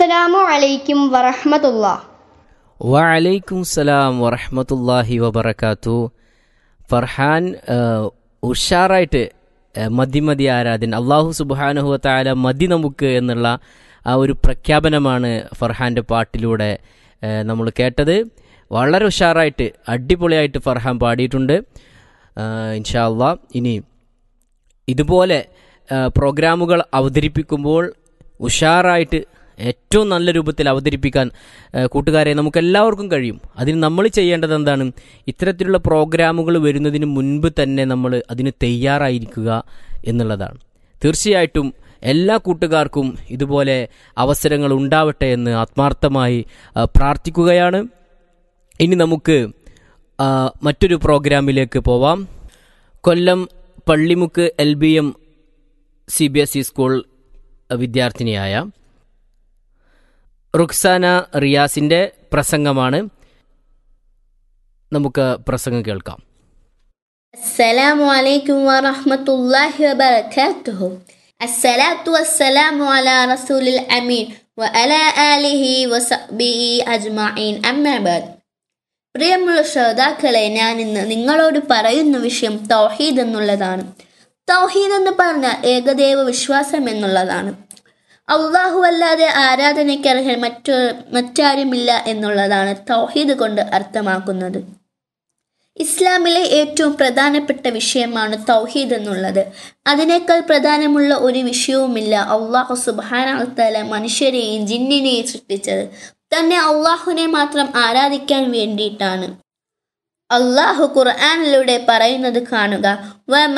അസ്സലാമു അലൈക്കും വറഹ്മത്തുള്ള വഅലൈക്കും സലാം വറഹമത്തല്ലാഹി വബർക്കാത്തു ഫർഹാൻ ആ, ഉഷാറായിട്ട് ആ, മതി മതി ആരാധൻ അള്ളാഹു സുബാനുഹു താല മതി നമുക്ക് എന്നുള്ള ആ ഒരു പ്രഖ്യാപനമാണ് ഫർഹാൻ്റെ പാട്ടിലൂടെ നമ്മൾ കേട്ടത് വളരെ ഉഷാറായിട്ട് അടിപൊളിയായിട്ട് ഫർഹാൻ പാടിയിട്ടുണ്ട് ആ, ഇൻഷാ അള്ളാ ഇനി ഇതുപോലെ ആ, പ്രോഗ്രാമുകൾ അവതരിപ്പിക്കുമ്പോൾ ഉഷാറായിട്ട് ഏറ്റവും നല്ല രൂപത്തിൽ അവതരിപ്പിക്കാൻ ആ, കൂട്ടുകാരെ നമുക്ക് എല്ലാവർക്കും കഴിയും അതിന് നമ്മൾ ചെയ്യേണ്ടത് എന്താണ് ഇത്തരത്തിലുള്ള പ്രോഗ്രാമുകൾ വരുന്നതിന് മുൻപ് തന്നെ നമ്മൾ അതിന് തയ്യാറായിരിക്കുക എന്നുള്ളതാണ് തീർച്ചയായിട്ടും എല്ലാ കൂട്ടുകാർക്കും ഇതുപോലെ അവസരങ്ങൾ ഉണ്ടാവട്ടെ എന്ന് ആത്മാർത്ഥമായി ആ, പ്രാർത്ഥിക്കുകയാണ് ഇനി നമുക്ക് ആ, മറ്റൊരു പ്രോഗ്രാമിലേക്ക് പോവാം Kollam Pallimukku L B M C B S E school വിദ്യാർത്ഥിനിയായ റുക്സാന റിയാസിന്റെ പ്രസംഗമാണ് നമുക്ക് പ്രസംഗം കേൾക്കാം السلام عليكم ورحمة الله وبركاته الصلاة والسلام على رسول الأمين وعلى آله وصحبه أجمعين أما بعد പ്രിയമുള്ള ശ്രോതാക്കളെ ഞാൻ ഇന്ന് നിങ്ങളോട് പറയുന്ന വിഷയം തൗഹീദ് എന്നുള്ളതാണ് തൗഹീദ് എന്ന് പറഞ്ഞാൽ ഏകദൈവ വിശ്വാസം എന്നുള്ളതാണ് അള്ളാഹു അല്ലാതെ ആരാധനയ്ക്കർഹൻ മറ്റു മറ്റാരുമില്ല എന്നുള്ളതാണ് തൗഹീദ് കൊണ്ട് അർത്ഥമാക്കുന്നത് ഇസ്ലാമിലെ ഏറ്റവും പ്രധാനപ്പെട്ട വിഷയമാണ് തൗഹീദ് എന്നുള്ളത് അതിനേക്കാൾ പ്രധാനമുള്ള ഒരു വിഷയവുമില്ല അള്ളാഹു സുബാന മനുഷ്യരെയും ജിന്നിനെയും സൃഷ്ടിച്ചത് തന്നെ അള്ളാഹുവിനെ മാത്രം ആരാധിക്കാൻ വേണ്ടിയിട്ടാണ് അള്ളാഹു ഖുർആാനിലൂടെ പറയുന്നത് കാണുക "വമ